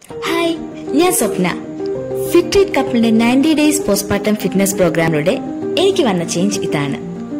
hi ഞാൻ Swapna fit കപ്പിളിന്റെ ninety days postpartum fitness പ്രോഗ്രാമിലൂടെ എനിക്ക് വന്ന ചേഞ്ച് ഇതാണ്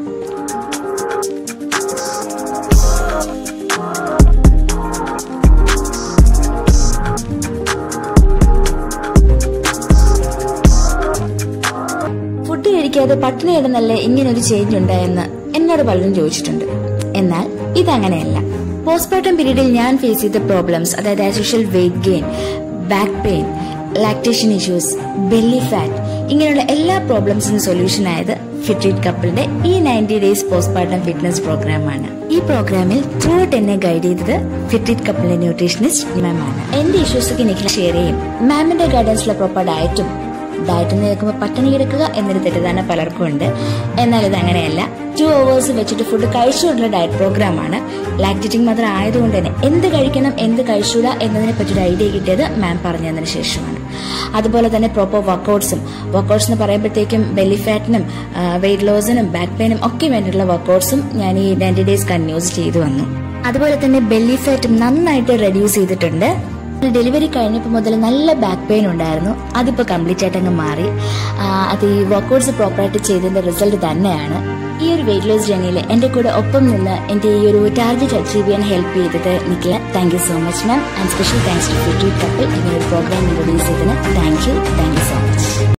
ഫുഡ് കഴിക്കാതെ പട്ടിണി കിടന്നല്ലേ ഇങ്ങനൊരു ചേഞ്ച് ഉണ്ടായെന്ന് എന്നോട് പലരും ചോദിച്ചിട്ടുണ്ട് എന്നാൽ ഇതങ്ങനെയല്ല പോസ്റ്റ്മോർട്ടം പീരീഡിൽ ഞാൻ ഫേസ് ചെയ്ത പ്രോബ്ലംസ് അതായത് as usual weight gain back pain lactation issues belly fat ഇങ്ങനെയുള്ള എല്ലാ പ്രോബ്ലംസിനും സൊല്യൂഷൻ ആയത് ഫിറ്റ് കപ്പിളിന്റെ ഈ നയൻറ്റി ഡേയ്സ് പോസ്റ്റ്മോർട്ടം ഫിറ്റ്നസ് പ്രോഗ്രാമാണ് ഈ പ്രോഗ്രാമിൽ ത്രൂ ഔട്ട് എന്നെ ഗൈഡ് ചെയ്തത് ഫിറ്റ് കപ്പിളിന്റെ ന്യൂട്രീഷനിസ്റ്റ് മാമാണ് എന്റെ ഇഷ്യൂസ് ഒക്കെ എനിക്ക് ഷെയർ ചെയ്യും മാമിന്റെ ഗൈഡൻസിലെ പ്രോപ്പർ ഡയറ്റും ഡയറ്റ് എന്ന് കേൾക്കുമ്പോൾ പട്ടിണി കിടക്കുക എന്നൊരു തെറ്റിദ്ധാരണ പലർക്കും ഉണ്ട് എന്നാൽ ഇത് അങ്ങനെയല്ല ടു അവേഴ്സ് വെച്ചിട്ട് ഫുഡ് കഴിച്ചുകൊണ്ടുള്ള ഡയറ്റ് പ്രോഗ്രാമാണ് ലാക്ടേറ്റിംഗ് മദർ ആയതുകൊണ്ട് തന്നെ എന്ത് കഴിക്കണം എന്ത് കഴിച്ചൂടാ എന്നതിനെ പറ്റി ഒരു ഐഡിയ കിട്ടിയത് മാം പറഞ്ഞു തന്നതിന് ശേഷമാണ് അതുപോലെ തന്നെ പ്രോപ്പർ വർക്കൗട്ട്സും വർക്കൗട്ട്സ് എന്ന് പറയുമ്പോഴത്തേക്കും ബെല്ലി ഫാറ്റിനും വെയിറ്റ് ലോസിനും ബാക്ക് പെയിനും ഒക്കെ വേണ്ടിയിട്ടുള്ള വർക്കൗട്ട്സും ഞാൻ ഈ നയൻറ്റി ഡേയ്സ് കന്യൂസ് ചെയ്തു വന്നു അതുപോലെ തന്നെ ബെല്ലി ഫാറ്റും നന്നായിട്ട് റെഡ്യൂസ് ചെയ്തിട്ടുണ്ട് ഡെലിവറി കഴിഞ്ഞപ്പോൾ മുതൽ നല്ല ബാക്ക് പെയിൻ ഉണ്ടായിരുന്നു അതിപ്പോൾ കംപ്ലീറ്റ് ആയിട്ട് അങ്ങ് മാറി ആ, അത് ഈ വർക്കൗട്ട്സ് പ്രോപ്പറായിട്ട് ചെയ്തതിന്റെ റിസൾട്ട് തന്നെയാണ് ഈ ഒരു വെയിറ്റ് ലോസ് ജേണിയിൽ എൻ്റെ കൂടെ ഒപ്പം നിന്ന് എൻ്റെ ഈ ഒരു ടാർഗറ്റ് അച്ചീവ് ചെയ്യാൻ ഹെൽപ്പ് ചെയ്തത് Nikhila thank you so much ma'am and special thanks to fit couple ഇങ്ങനെ ഒരു പ്രോഗ്രാം ഇൻട്രൊഡ്യൂസ് ചെയ്തതിന് thank you thank you so much